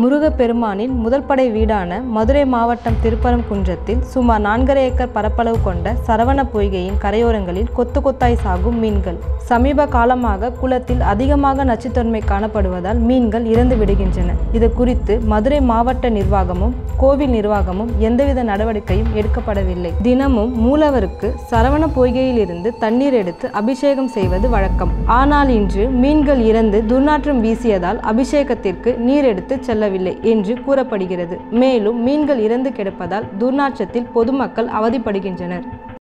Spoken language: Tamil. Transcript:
முருகப்பெருமானின் முதல் படை வீடான மதுரை மாவட்டம் திருப்பரங்குன்றத்தில் சுமார் நான்கரை ஏக்கர் பரப்பளவு கொண்ட சரவண பொய்கையின் கரையோரங்களில் கொத்து கொத்தாய் சாகும் மீன்கள் சமீப காலமாக குளத்தில் அதிகமாக நச்சுத்தன்மை காணப்படுவதால் மீன்கள் இறந்து விடுகின்றன இது குறித்து மதுரை மாவட்ட நிர்வாகமும் கோவில் நிர்வாகமும் எந்தவித நடவடிக்கையும் எடுக்கப்படவில்லை தினமும் மூலவருக்கு சரவண பொய்கையிலிருந்து தண்ணீர் எடுத்து அபிஷேகம் செய்வது வழக்கம் ஆனால் இன்று மீன்கள் இறந்து துர்நாற்றம் வீசியதால் அபிஷேகத்திற்கு நீர் எடுத்து செல்லவில்லை என்று கூறப்படுகிறது மேலும் மீன்கள் இறந்து கிடப்பதால் துர்நாற்றத்தில் பொதுமக்கள் அவதிப்படுகின்றனர்